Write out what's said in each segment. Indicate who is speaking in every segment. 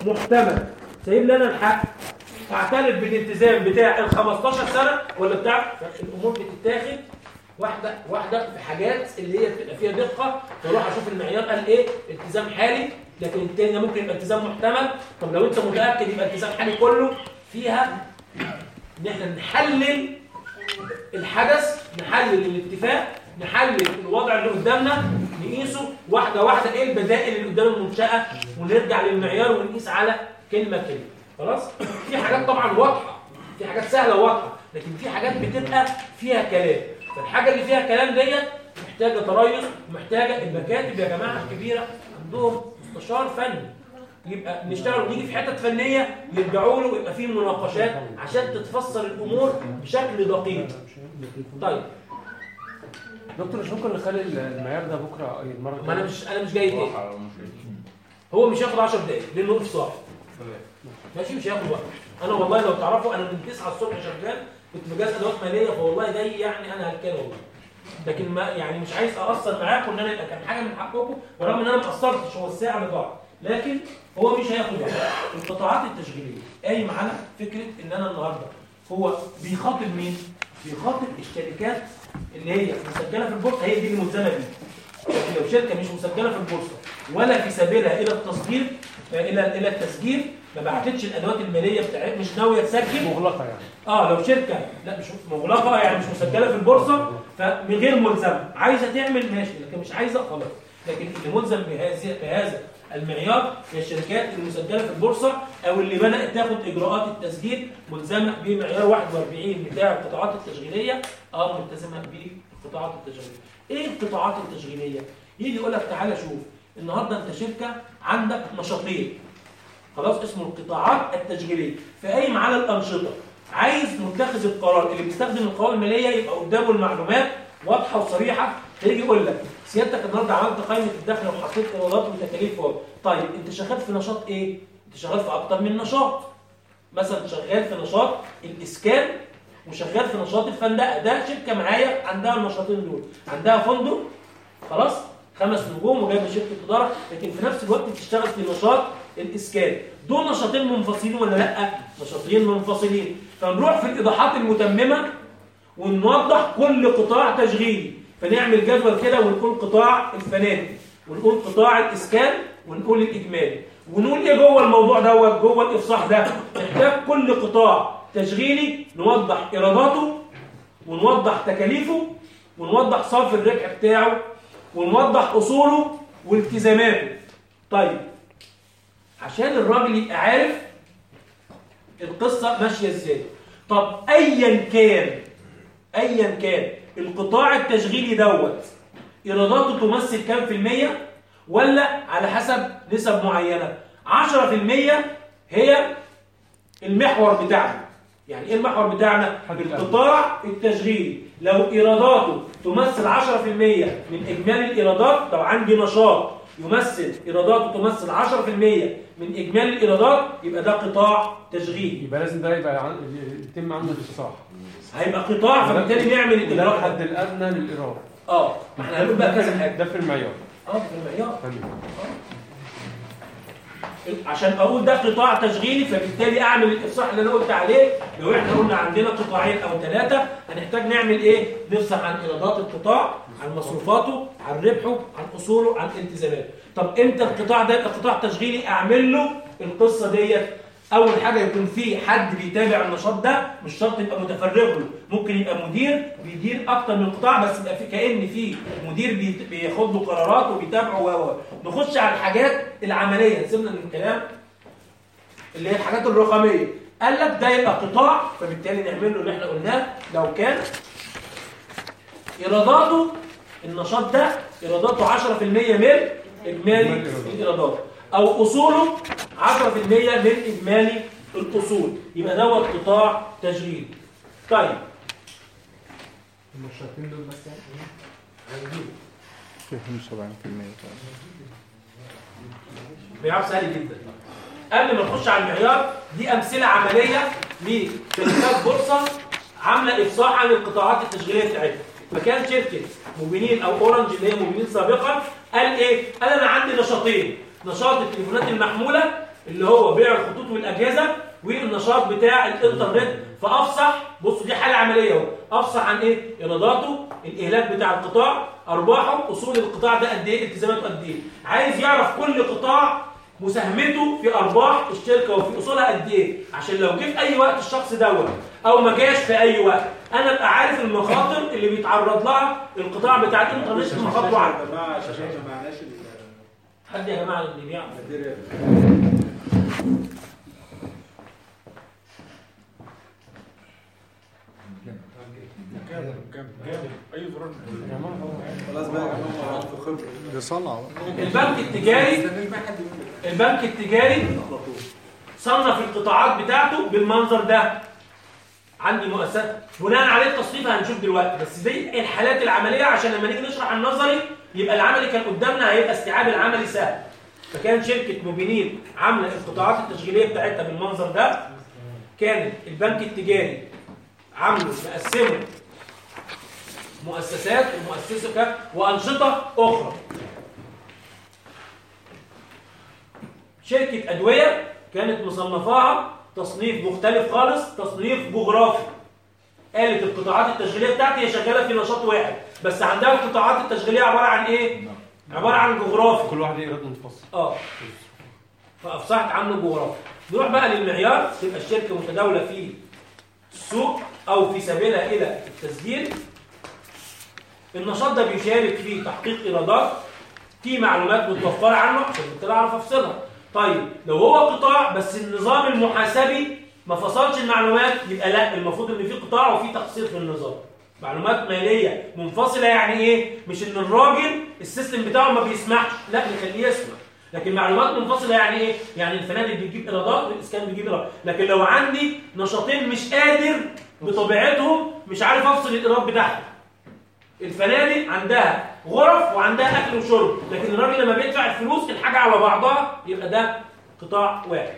Speaker 1: محتمل سايب لنا الحق اعترف بالالتزام بتاع ال 15 سنه ولا بتاع الامور بتتاخد واحده واحده في حاجات اللي هي بتبقى فيها دقه فاروح اشوف المعيار قال ايه التزام حالي لكن التاني ممكن يبقى التزام محتمل طب لو انت متاكد يبقى التزام حالي كله فيها ان احنا نحلل الحدث نحلل الاتفاق نحلل الوضع اللي قدامنا نقيسه واحده واحده ايه البدائل اللي قدام المنشاه ونرجع للمعيار ونقيس على كلمه كلمه خلاص في حاجات طبعا واضحه في حاجات سهله واضحه لكن في حاجات بتبقى فيها كلام فالحاجه اللي فيها كلام ديت محتاجه تريث ومحتاجه المكاتب يا جماعه الكبيره عندهم مستشار فني يبقى نشتغل ونيجي في حتت فنيه يرجعوا له ويبقى فيه مناقشات عشان تتفسر الامور بشكل دقيق طيب
Speaker 2: دكتور مش ممكن نخلي المعيار ده بكره المره
Speaker 1: ما انا مش انا مش جاي تاني هو مش هياخد 10 دقايق لانه افصاح ماشي مش هياخد وقت انا والله لو تعرفوا انا من 9 الصبح شغال كنت مجهز ادوات ماليه فوالله جاي يعني انا هلكان والله لكن ما يعني مش عايز اقصر معاكم ان انا يبقى كان حاجه من حقكم ورغم ان انا ما قصرتش هو الساعه اللي ضاعت لكن هو مش هياخد وقت القطاعات التشغيليه قايم على فكره ان انا النهارده هو بيخاطب مين؟ بيخاطب الشركات اللي هي مسجله في البورصه هي دي اللي ملزمه بيه لكن لو شركه مش مسجله في البورصه ولا في سبيلها الى التصدير الى الى التسجيل ما بعتتش الادوات الماليه بتاعتها مش ناويه تسجل
Speaker 2: مغلقه يعني
Speaker 1: اه لو شركه لا مش مغلقه يعني مش مسجله في البورصه فمن غير ملزمه عايزه تعمل ماشي لكن مش عايزه خلاص لكن اللي ملزم بهذه بهذا المعيار هي الشركات المسجله في البورصه او اللي بدات تاخد اجراءات التسجيل ملزمه بمعيار 41 بتاع القطاعات التشغيليه اه ملتزمه بالقطاعات التشغيليه ايه القطاعات التشغيليه يجي يقول لك تعالى شوف النهارده انت شركه عندك نشاطين خلاص اسمه القطاعات التشغيليه فقايم على الانشطه عايز متخذ القرار اللي بيستخدم القوائم الماليه يبقى قدامه المعلومات واضحه وصريحه هيجي يقول لك سيادتك النهارده عملت قائمه الدخل وحطيت ايرادات وتكاليف فوق طيب انت شغال في نشاط ايه انت شغال في اكتر من نشاط مثلا شغال في نشاط الاسكان وشغال في نشاط الفندقه ده شركه معايا عندها النشاطين دول عندها فندق خلاص خمس نجوم وجايبه شركه اداره لكن في نفس الوقت بتشتغل في نشاط الاسكان دول نشاطين منفصلين ولا لا نشاطين منفصلين فنروح في الايضاحات المتممه ونوضح كل قطاع تشغيلي فنعمل جدول كده ونقول قطاع الفنادق ونقول قطاع الاسكان ونقول الاجمالي ونقول ايه جوه الموضوع دوت جوه الافصاح ده نحتاج كل قطاع تشغيلي نوضح ايراداته ونوضح تكاليفه ونوضح صافي الربح بتاعه ونوضح اصوله والتزاماته طيب عشان الراجل يبقى عارف القصه ماشيه ازاي طب ايا كان ايا كان القطاع التشغيلي دوت ايراداته تمثل كام في المية ولا على حسب نسب معينة 10% هي المحور بتاعنا يعني ايه المحور بتاعنا القطاع التشغيلي لو ايراداته تمثل 10% من اجمالي الايرادات لو عندي نشاط يمثل ايراداته تمثل 10% من اجمالي الايرادات يبقى ده قطاع تشغيلي
Speaker 2: يبقى لازم ده يبقى عن... يتم عنده الافصاح
Speaker 1: هيبقى قطاع فبالتالي نعمل
Speaker 2: ده
Speaker 1: الاجراء
Speaker 2: الحد الادنى للايراد
Speaker 1: اه ما احنا هنقول بقى كذا حاجه
Speaker 2: ده في المعيار
Speaker 1: اه في المعيار
Speaker 2: تمام
Speaker 1: عشان اقول ده قطاع تشغيلي فبالتالي اعمل الافصاح اللي انا قلت عليه لو احنا قلنا عندنا قطاعين او ثلاثه هنحتاج نعمل ايه نفصح عن ايرادات القطاع عن مصروفاته عن ربحه عن اصوله عن التزاماته طب امتى القطاع ده يبقى قطاع تشغيلي اعمل له القصه ديت اول حاجه يكون في حد بيتابع النشاط ده مش شرط يبقى متفرغ له ممكن يبقى مدير بيدير اكتر من قطاع بس يبقى في كان في مدير بيت- بياخد له قرارات وبيتابعه و و. نخش على الحاجات العمليه سيبنا من الكلام اللي هي الحاجات الرقميه قال لك ده يبقى قطاع فبالتالي نعمل له اللي احنا قلناه لو كان ايراداته النشاط ده ايراداته 10% من اجمالي الايرادات او اصوله 10% من اجمالي الاصول يبقى دوت قطاع تشغيلي طيب
Speaker 3: النشاطين دول بس يعني
Speaker 1: هنجيبه
Speaker 4: فيهم 70%
Speaker 1: معيار سهل جدا قبل ما نخش على المعيار دي امثله عمليه لشركات بورصه عامله افصاح عن القطاعات التشغيليه بتاعتها فكان شركه موبينين او اورنج اللي هي موبينين سابقا قال ايه؟ قال انا عندي نشاطين نشاط التليفونات المحموله اللي هو بيع الخطوط والاجهزه والنشاط بتاع الانترنت فافصح بصوا دي حاله عمليه اهو افصح عن ايه ايراداته الاهلاك بتاع القطاع ارباحه اصول القطاع ده قد ايه التزاماته قد ايه عايز يعرف كل قطاع مساهمته في ارباح الشركه وفي اصولها قد ايه عشان لو جه في اي وقت الشخص دوت او ما جاش في اي وقت انا ابقى عارف المخاطر اللي بيتعرض لها القطاع بتاع الانترنت مخاطره عاليه
Speaker 3: يا جماعه عشان ما معناش
Speaker 1: حد يا جماعه اللي بيعمل
Speaker 3: الماتيريال كام كام كام اي زرار خلاص بقى يا جماعه في خبره
Speaker 4: ده صنع
Speaker 1: البنك التجاري البنك التجاري صنف القطاعات بتاعته بالمنظر ده عندي مؤسسات بناء عليه التصنيف هنشوف دلوقتي بس دي الحالات العمليه عشان لما نيجي نشرح النظري يبقى العملي كان قدامنا هيبقى استيعاب العملي سهل فكان شركه موبينيل عامله القطاعات التشغيليه بتاعتها بالمنظر ده كانت البنك التجاري عامله مقسمه مؤسسات ومؤسسه وانشطه اخرى شركة أدوية كانت مصنفاها تصنيف مختلف خالص تصنيف جغرافي قالت القطاعات التشغيلية بتاعتي هي شغالة في نشاط واحد بس عندها القطاعات التشغيلية عبارة عن إيه؟ عبارة عن جغرافي
Speaker 2: كل واحد ليه ايراد منفصل
Speaker 1: اه فافصحت عنه جغرافيا نروح بقى للمعيار تبقى الشركه متداوله في السوق او في سبيلها الى التسجيل النشاط ده بيشارك في تحقيق ايرادات في معلومات متوفره عنه عشان بالتالي اعرف افصلها طيب لو هو قطاع بس النظام المحاسبي ما فصلش المعلومات يبقى لا المفروض ان في قطاع وفي تقصير في النظام معلومات ماليه منفصله يعني ايه مش ان الراجل السيستم بتاعه ما بيسمحش لا نخليه يسمح لكن معلومات منفصله يعني ايه يعني الفنادق بتجيب ايرادات والاسكان بيجيب ايرادات لكن لو عندي نشاطين مش قادر بطبيعتهم مش عارف افصل الايراد بتاعهم الفنادق عندها غرف وعندها اكل وشرب لكن الراجل لما بيدفع الفلوس الحاجه على بعضها يبقى ده قطاع واحد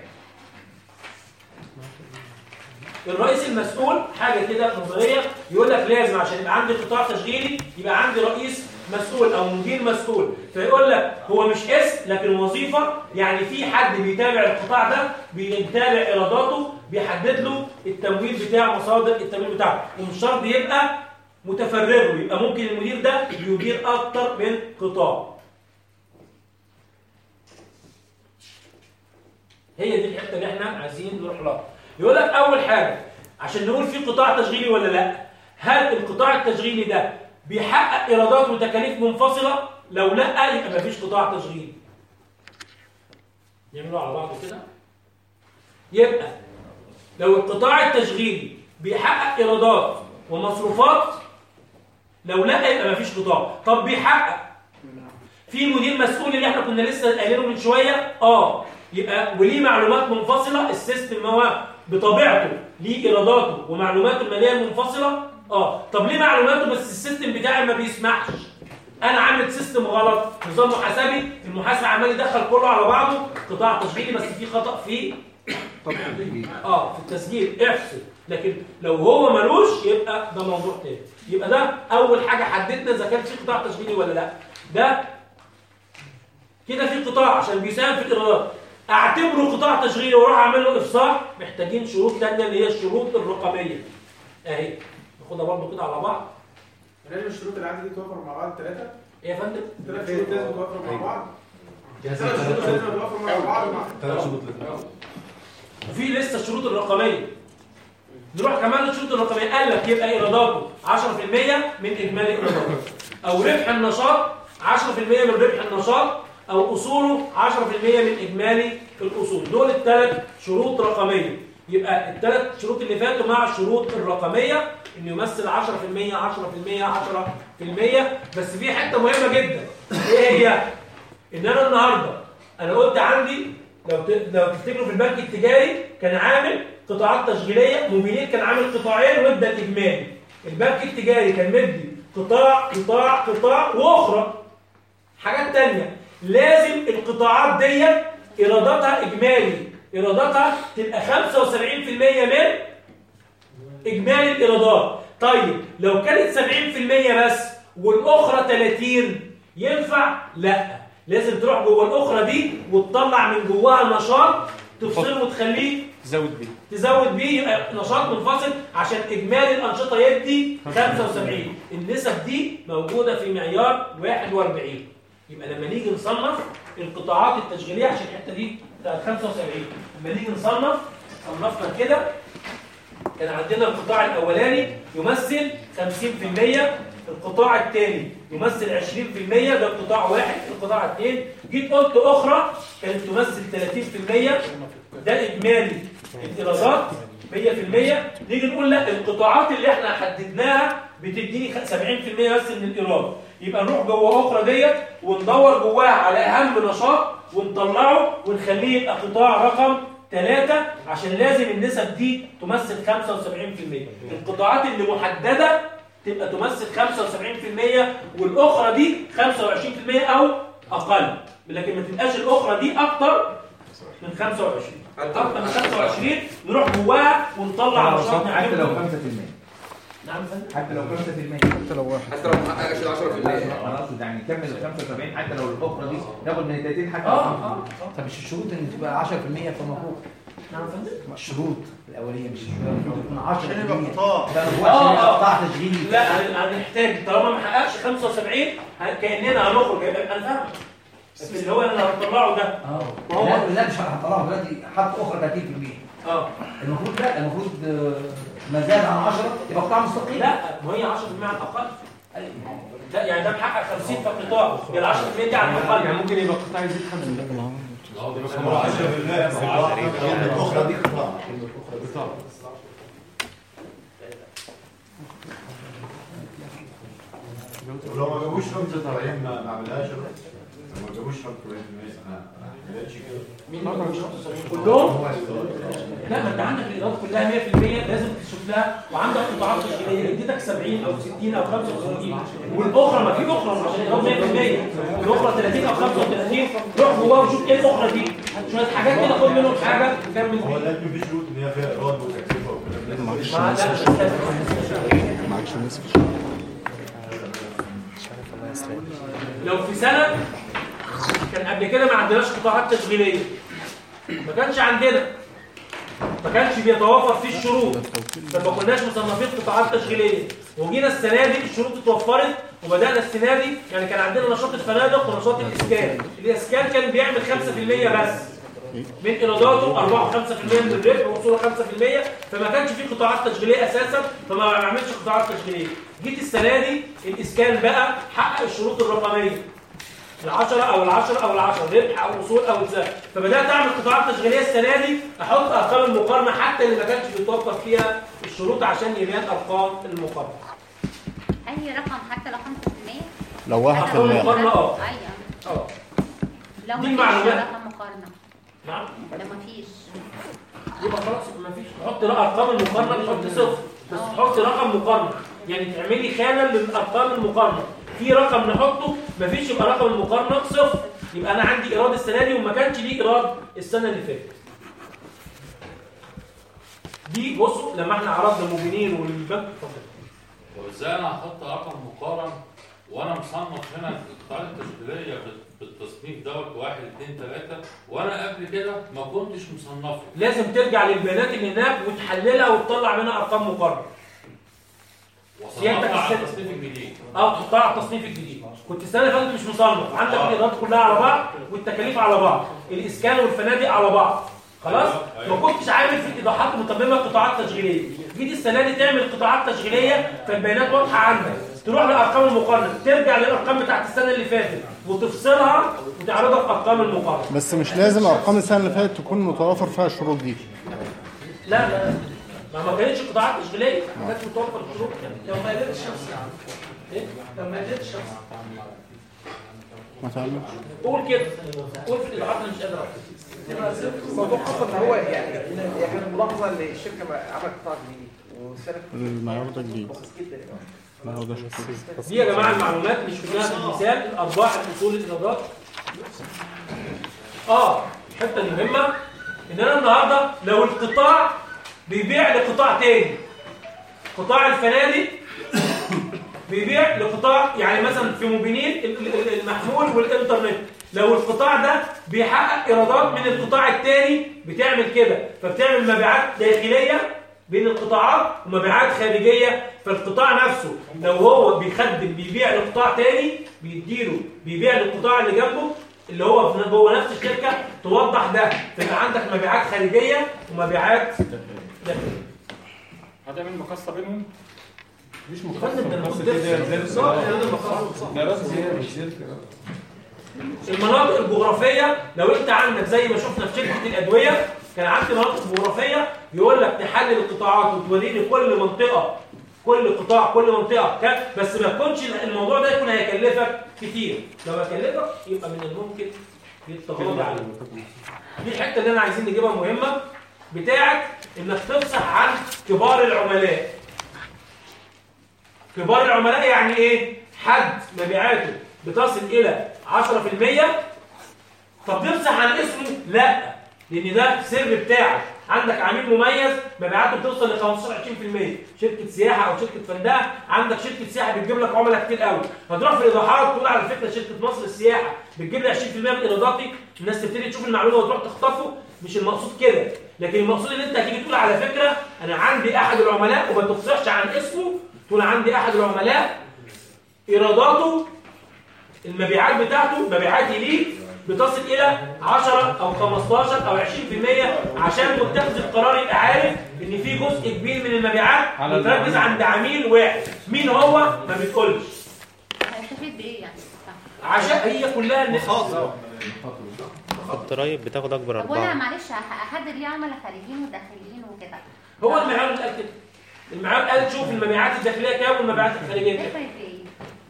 Speaker 1: الرئيس المسؤول حاجه كده نظريه يقول لك لازم عشان يبقى عندي قطاع تشغيلي يبقى عندي رئيس مسؤول او مدير مسؤول فيقول لك هو مش اسم لكن وظيفه يعني في حد بيتابع القطاع ده بيتابع ايراداته بيحدد له التمويل بتاع مصادر التمويل بتاعه ومش شرط يبقى متفرغ يبقى ممكن المدير ده يدير اكتر من قطاع هي دي الحته اللي احنا عايزين نروح لها يقول لك اول حاجه عشان نقول في قطاع تشغيلي ولا لا هل القطاع التشغيلي ده بيحقق ايرادات وتكاليف منفصله لو لا يبقى مفيش قطاع تشغيلي يعملوا على بعض كده يبقى لو القطاع التشغيلي بيحقق ايرادات ومصروفات لو لا يبقى مفيش قطاع طب بيحقق في مدير مسؤول اللي احنا كنا لسه قايلينه من شويه اه يبقى وليه معلومات منفصله السيستم هو بطبيعته ليه ايراداته ومعلوماته الماليه المنفصله اه طب ليه معلوماته بس السيستم بتاعي ما بيسمحش انا عامل سيستم غلط نظام محاسبي المحاسب عمال يدخل كله على بعضه قطاع تشغيلي بس في خطا فيه اه في التسجيل احسب لكن لو هو ملوش يبقى ده موضوع تاني يبقى ده اول حاجه حددنا اذا كان في قطاع تشغيلي ولا لا ده كده في قطاع عشان بيساهم في الايرادات اعتبره قطاع تشغيلي واروح اعمل له افصاح محتاجين شروط ثانيه اللي هي الشروط الرقميه اهي ناخدها برضه كده على بعض
Speaker 3: لازم الشروط العادي دي توفر مع بعض الثلاثه
Speaker 1: ايه يا فندم
Speaker 3: ثلاث شروط لازم توفر مع بعض ثلاث شروط لازم توفر مع بعض
Speaker 2: ثلاث شروط لازم
Speaker 1: وفي لسه الشروط الرقميه نروح كمان للشروط الرقميه قال لك يبقى ايراداته 10% من اجمالي ايراداته او ربح النشاط 10% من ربح النشاط او اصوله 10% من اجمالي الاصول دول الثلاث شروط رقميه يبقى الثلاث شروط اللي فاتوا مع الشروط الرقميه انه يمثل 10% 10% 10% بس في حته مهمه جدا ايه هي ان انا النهارده انا قلت عندي لو ت- لو تفتكروا في البنك التجاري كان عامل قطاعات تشغيليه موبينيل كان عامل قطاعين وادى الاجمالي البنك التجاري كان مدي قطاع قطاع قطاع واخرى حاجات تانية لازم القطاعات دي ايراداتها اجمالي ايراداتها تبقى 75% من اجمالي الايرادات طيب لو كانت 70% بس والاخرى 30 ينفع لا لازم تروح جوه الاخرى دي وتطلع من جواها نشاط تفصله وتخليه
Speaker 2: تزود بيه
Speaker 1: تزود بيه يبقى نشاط منفصل عشان اجمالي الانشطه يدي 75 النسب دي موجوده في معيار 41 يبقى لما نيجي نصنف القطاعات التشغيليه عشان الحته دي بتاعت 75 لما نيجي نصنف صنفنا كده كان عندنا القطاع الاولاني يمثل 50% القطاع الثاني يمثل 20% ده القطاع واحد القطاع اثنين جيت قلت اخرى كانت تمثل 30% ده اجمالي الايرادات 100% نيجي نقول لا القطاعات اللي احنا حددناها بتديني 70% بس من الايراد يبقى نروح جوه اخرى ديت وندور جواها على اهم نشاط ونطلعه ونخليه يبقى قطاع رقم ثلاثة عشان لازم النسب دي تمثل 75% القطاعات اللي محددة تبقى تمثل 75% والأخرى دي 25% أو أقل لكن ما تبقاش الأخرى دي أكتر من 25 أكتر من 25 نروح جواها ونطلع نشاط
Speaker 5: حتى لو 5%
Speaker 1: نعم يا فندم
Speaker 5: حتى لو 5%
Speaker 4: حتى لو واحد
Speaker 6: حتى لو ما حققش ال 10%
Speaker 5: انا اقصد يعني كمل ال 75 حتى لو الاخرى دي ناخد من ال 30 حتى
Speaker 1: اه
Speaker 5: لو
Speaker 1: اه آه.
Speaker 7: طب مش الشروط ان تبقى 10% فمفروض
Speaker 1: نعم يا فندم
Speaker 7: الشروط الاوليه مش المفروض تكون 10%
Speaker 3: عشان يبقى قطاع
Speaker 7: لا هو
Speaker 1: آه،
Speaker 7: عشان
Speaker 1: آه.
Speaker 7: يبقى قطاع تشغيلي
Speaker 1: لا هن- هنحتاج طالما ما حققش 75 ه- كاننا هنخرج يبقى انا فاهم بس اللي هو اللي هطلعه ده
Speaker 7: اه
Speaker 1: ما هو-
Speaker 7: لا لا مش هطلعه دلوقتي حط اخرى 30%
Speaker 1: اه
Speaker 7: المفروض لا المفروض آه، ما زاد عن 10 يبقى قطاع مستقيم
Speaker 1: لا ما هي 10% على الاقل لا يعني ده محقق 50 في القطاع هي ال 10% دي على
Speaker 2: يعني
Speaker 1: الاقل
Speaker 2: ممكن يبقى القطاع يزيد 5
Speaker 3: الاخرى دي قطاع
Speaker 2: قطاع
Speaker 3: ولو ما جابوش 75 ما ما عملهاش لو ما جابوش 75 ما ما عملتش كده
Speaker 1: مين ما جابوش 75 كلهم لا ما انت عندك الايرادات كلها 100% لازم تشوف لها وعندك قطاعات تشغيليه اديتك 70 او 60 او 65 والاخرى ما في اخرى عشان الايراد 100% الاخرى 30 او 35 روح جواها وشوف ايه الاخرى دي شويه حاجات كده خد منهم حاجه وكمل
Speaker 3: هو
Speaker 1: بيها
Speaker 3: لازم في شروط ان هي فيها ايراد وتكلفه وكلام ده
Speaker 4: معكش
Speaker 1: ما لا
Speaker 4: نصف
Speaker 1: مش لازم.
Speaker 4: معكش نصف
Speaker 1: لو في سنة كان قبل كده ما عندناش قطاعات تشغيلية ما كانش عندنا ما كانش بيتوافر فيه الشروط فما كناش مصنفين قطاعات تشغيلية وجينا السنة دي الشروط اتوفرت وبدأنا السنة دي يعني كان عندنا نشاط الفنادق ونشاط الإسكان الإسكان كان بيعمل 5% بس من ايراداته 4 5% من الربح واصوله 5% فما كانش في قطاعات تشغيليه اساسا فما بعملش قطاعات تشغيليه جيت السنه دي الاسكان بقى حقق الشروط الرقميه العشرة او العشرة او العشرة ربح او اصول او سهم فبدات اعمل قطاعات تشغيليه السنه دي احط ارقام المقارنه حتى اللي ما كانش بيتوفر فيها الشروط عشان يبان ارقام المقارنه
Speaker 8: اي رقم حتى لو 5%
Speaker 4: لو واحد في
Speaker 1: أول
Speaker 4: المية
Speaker 1: مقارنة اه
Speaker 8: ايوه
Speaker 1: اه
Speaker 8: لو
Speaker 1: دي
Speaker 8: ما فيش
Speaker 1: المعلومات.
Speaker 8: رقم مقارنه
Speaker 1: نعم
Speaker 8: لو ما فيش
Speaker 1: يبقى خلاص ما فيش تحط ارقام المقارنه تحط صفر بس تحط رقم مقارنه يعني تعملي خانه للارقام المقارنه في رقم نحطه ما فيش يبقى رقم المقارنه صفر يبقى انا عندي ايراد السنه دي وما كانش ليه ايراد السنه اللي فاتت دي بصوا لما احنا عرضنا المبينين والبنك اتفضل
Speaker 9: وازاي انا هحط رقم مقارن وانا مصنف هنا القطاعات التشغيليه بال- بالتصنيف دوت واحد اثنين ثلاثه وانا قبل كده ما كنتش مصنفه
Speaker 1: لازم ترجع للبيانات اللي هناك وتحللها وتطلع منها ارقام مقارنه سيادتك
Speaker 9: وصنفها على
Speaker 1: السنة.
Speaker 9: التصنيف الجديد
Speaker 1: اه تحطها على التصنيف الجديد كنت السنه اللي فاتت مش مصنف عندك الايرادات كلها على بعض والتكاليف على بعض الاسكان والفنادق على بعض خلاص
Speaker 9: أيوة.
Speaker 1: ما كنتش عامل في ايضاحات متممه قطاعات تشغيليه جيت السنه دي تعمل قطاعات تشغيليه فالبيانات واضحه عندك تروح للارقام المقارنه ترجع للارقام بتاعت السنه اللي فاتت وتفصلها وتعرضها في ارقام المقارنه
Speaker 4: بس مش لازم ارقام السنه اللي فاتت تكون متوافر فيها الشروط دي
Speaker 1: لا لا ما ما كانتش قطاعات تشغيليه ما كانتش متوفر الشروط لو ما قدرتش الشمس ايه لو ما قدرتش الشمس
Speaker 4: ما تعملش
Speaker 1: قول كده قول في الايضاحات اللي مش قادر أقول.
Speaker 10: الموضوع حصل ان هو يعني هي كانت ملاحظه ان الشركه ما عملت قطاع جديد والسنه
Speaker 4: المعيار ده جديد
Speaker 10: بسيط جدا يعني
Speaker 4: المعيار ده شكله
Speaker 1: دي يا جماعه المعلومات اللي شفناها في المثال الارباح الاصول الايرادات اه الحته المهمه ان انا النهارده لو القطاع بيبيع لقطاع تاني قطاع الفنادق بيبيع لقطاع يعني مثلا في مبينين ال- ال- المحمول والانترنت لو القطاع ده بيحقق ايرادات من القطاع الثاني بتعمل كده فبتعمل مبيعات داخليه بين القطاعات ومبيعات خارجيه فالقطاع نفسه لو هو بيخدم بيبيع لقطاع تاني بيديله بيبيع للقطاع اللي جنبه اللي هو في جوه نفس الشركه توضح ده فيبقى عندك مبيعات خارجيه ومبيعات داخليه
Speaker 2: هتعمل مقصه بينهم مش
Speaker 1: فندم، ده المفروض
Speaker 2: كده
Speaker 1: تفصل.
Speaker 2: زي
Speaker 1: بالظبط، ده المفروض.
Speaker 2: لا بس زياده مش زياده
Speaker 1: المناطق الجغرافيه لو انت عندك زي ما شفنا في شركه الادويه كان عندي مناطق جغرافيه يقول لك تحلل القطاعات وتوريني كل منطقه كل قطاع كل منطقه ك- بس ما يكونش الموضوع ده يكون هيكلفك كتير لو هيكلفك يبقى من الممكن التغاضي عليه دي الحته اللي انا عايزين نجيبها مهمه بتاعت انك تفصح عن كبار العملاء كبار العملاء يعني ايه حد مبيعاته بتصل الى 10% طب تمسح عن اسمه لا لان ده سر بتاعك عندك عميل مميز مبيعاته بتوصل ل 15 20% شركه سياحه او شركه فندقه عندك شركه سياحه بتجيب لك عملاء كتير قوي هتروح في الايضاحات تقول على فكره شركه مصر للسياحه بتجيب لي 20% من ايراداتي الناس تبتدي تشوف المعلومه وتروح تخطفه مش المقصود كده لكن المقصود ان انت هتيجي تقول على فكره انا عندي احد العملاء وما تفصحش عن اسمه تقول عندي احد العملاء ايراداته المبيعات بتاعته مبيعاتي ليه بتصل الى 10 او 15 او 20% عشان متخذ القرار يبقى عارف ان في جزء كبير من المبيعات
Speaker 2: على
Speaker 1: متركز
Speaker 2: العميل.
Speaker 1: عند عميل واحد مين هو ما بتقولش
Speaker 8: هيستفيد بايه يعني؟
Speaker 1: عشان هي كلها ان
Speaker 6: الضرايب بتاخد اكبر
Speaker 8: طب وانا
Speaker 6: ارباح
Speaker 8: معلش هح- احدد ليه عملاء خارجيين وداخليين وكده
Speaker 1: هو المعيار اللي قال كده المعيار قال شوف المبيعات الداخليه كام والمبيعات الخارجيه كام
Speaker 8: تفرق في ايه؟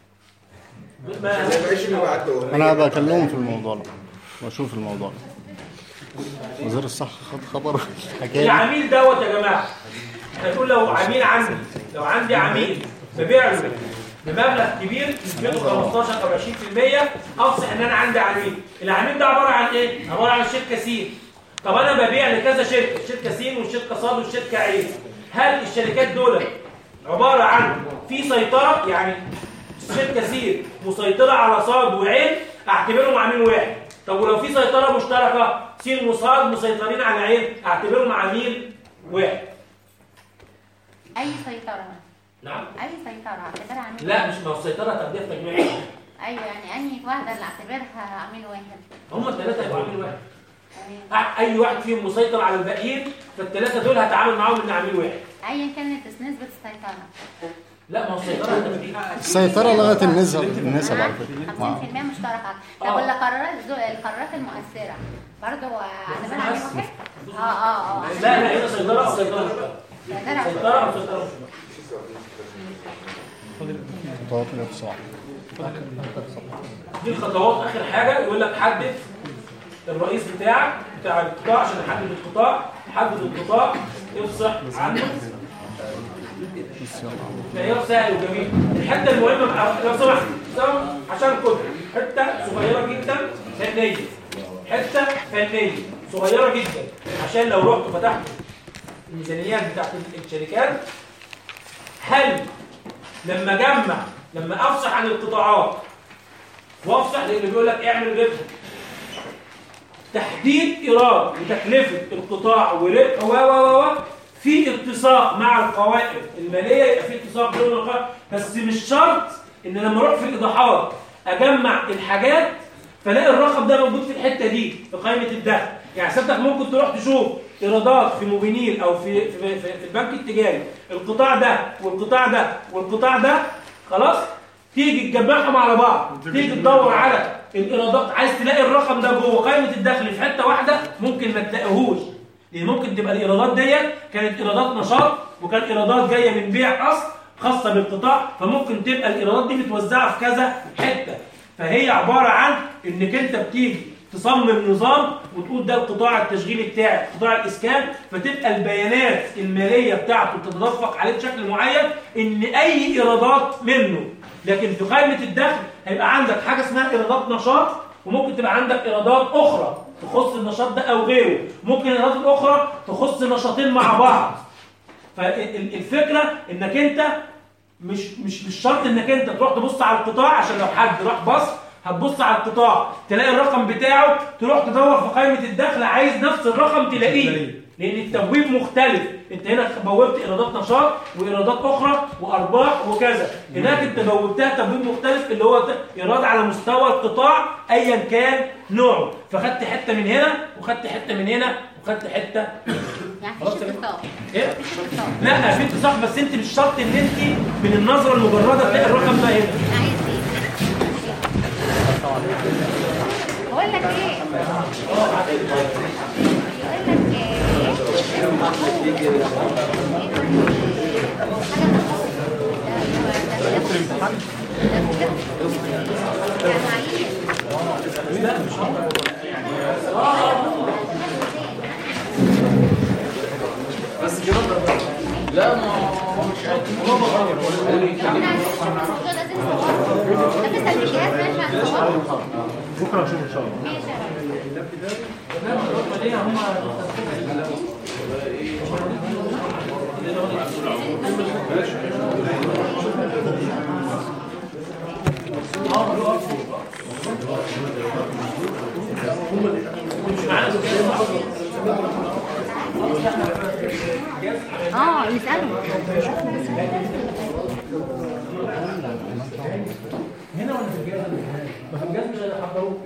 Speaker 1: ما-
Speaker 4: انا بكلمهم في الموضوع ده واشوف الموضوع ده وزير الصحه خد خبر الحكايه دي.
Speaker 1: العميل دوت يا جماعه هتقول لو عميل عندي لو عندي عميل ببيع له بمبلغ كبير نسبته 15 او 20% افصح ان انا عندي عميل العميل ده عباره عن ايه عباره عن شركه سين طب انا ببيع لكذا شركه شركه سين وشركه صاد وشركه عين هل الشركات دول عباره عن في سيطره يعني شركه سين مسيطره على صاد وعين اعتبرهم عميل واحد طب ولو في سيطره مشتركه سين وصاد مسيطرين على عين اعتبرهم عميل واحد
Speaker 8: اي سيطره
Speaker 1: نعم
Speaker 8: اي سيطره اعتبرها عميل
Speaker 1: لا مش ما هو السيطره تبديع تجميعي
Speaker 8: ايوه يعني انهي واحده اللي اعتبرها عميل واحد
Speaker 1: هم الثلاثه يبقوا عميل واحد
Speaker 8: تمام.
Speaker 1: أ- اي واحد فيهم مسيطر على الباقيين فالثلاثه دول هتعامل معاهم ان عميل واحد
Speaker 8: ايا كانت نسبه السيطره
Speaker 1: لا ما هو السيطره تبديع
Speaker 4: السيطره لغت النسب النسب على فكره ما-
Speaker 8: 50% مشتركه طب
Speaker 1: آه.
Speaker 8: والقرارات القرارات المؤثره برضه اعتبرها عميل واحد؟ اه اه اه
Speaker 1: لا لا هنا سيطره او سيطره مش واحد.
Speaker 8: سيطرة.
Speaker 1: سيطره او سيطره مش واحد.
Speaker 4: خطوات الافصاح
Speaker 1: دي الخطوات اخر حاجه يقول لك حدد الرئيس بتاعك بتاع القطاع عشان نحدد القطاع حدد القطاع افصح عنه معيار سهل وجميل الحته المهمه بقى لو سمحت سمح عشان كده حته صغيره جدا فنيه حته فنيه صغيره جدا عشان لو رحت فتحت الميزانيات بتاعت الشركات هل لما اجمع لما افصح عن القطاعات وافصح لان بيقول لك اعمل ربح تحديد ايراد وتكلفه القطاع وربح و و و في اتساق مع القوائم الماليه يبقى في اتساق بين القوائم بس مش شرط ان لما اروح في الايضاحات اجمع الحاجات فلاقي الرقم ده موجود في الحته دي في قائمه الدخل يعني سيادتك ممكن تروح تشوف ايرادات في موبينيل او في في, في, في البنك التجاري القطاع ده والقطاع ده والقطاع ده خلاص تيجي تجمعهم على بعض تيجي تدور على الايرادات عايز تلاقي الرقم ده جوه قائمه الدخل في حته واحده ممكن ما تلاقيهوش لان ممكن تبقى الايرادات ديت كانت ايرادات نشاط وكانت ايرادات جايه من بيع اصل خاصه بالقطاع فممكن تبقى الايرادات دي متوزعه في كذا حته فهي عباره عن انك انت بتيجي تصمم نظام وتقول ده القطاع التشغيلي بتاعي قطاع الاسكان فتبقى البيانات الماليه بتاعته تتدفق عليه بشكل معين ان اي ايرادات منه لكن في قائمه الدخل هيبقى عندك حاجه اسمها ايرادات نشاط وممكن تبقى عندك ايرادات اخرى تخص النشاط ده او غيره ممكن الايرادات الاخرى تخص نشاطين مع بعض فالفكره انك انت مش مش مش شرط انك انت تروح تبص على القطاع عشان لو حد راح بص هتبص على القطاع تلاقي الرقم بتاعه تروح تدور في قائمه الدخل عايز نفس الرقم تلاقيه لان التبويب مختلف انت هنا بوبت ايرادات نشاط وايرادات اخرى وارباح وكذا هناك انت بوبتها تبويب مختلف اللي هو ت- ايراد على مستوى القطاع ايا كان نوعه فخدت حته من هنا وخدت حته من هنا وخدت حته
Speaker 8: يعني
Speaker 1: خلاص
Speaker 8: مفيش
Speaker 1: تمام.
Speaker 8: اتصال
Speaker 1: ايه
Speaker 8: مفيش اتصال
Speaker 1: لا في اتصال بس انت مش شرط ان انت من النظره المجرده تلاقي الرقم ده هنا
Speaker 8: عايز ايه؟ بقول لك ايه؟ بيقول لك
Speaker 2: بكره اشوف ان شاء الله
Speaker 8: ماشي يا رب. اه يسألوا
Speaker 1: هنا ولا في الجهاز؟ ما في الجهاز مش هيحضروه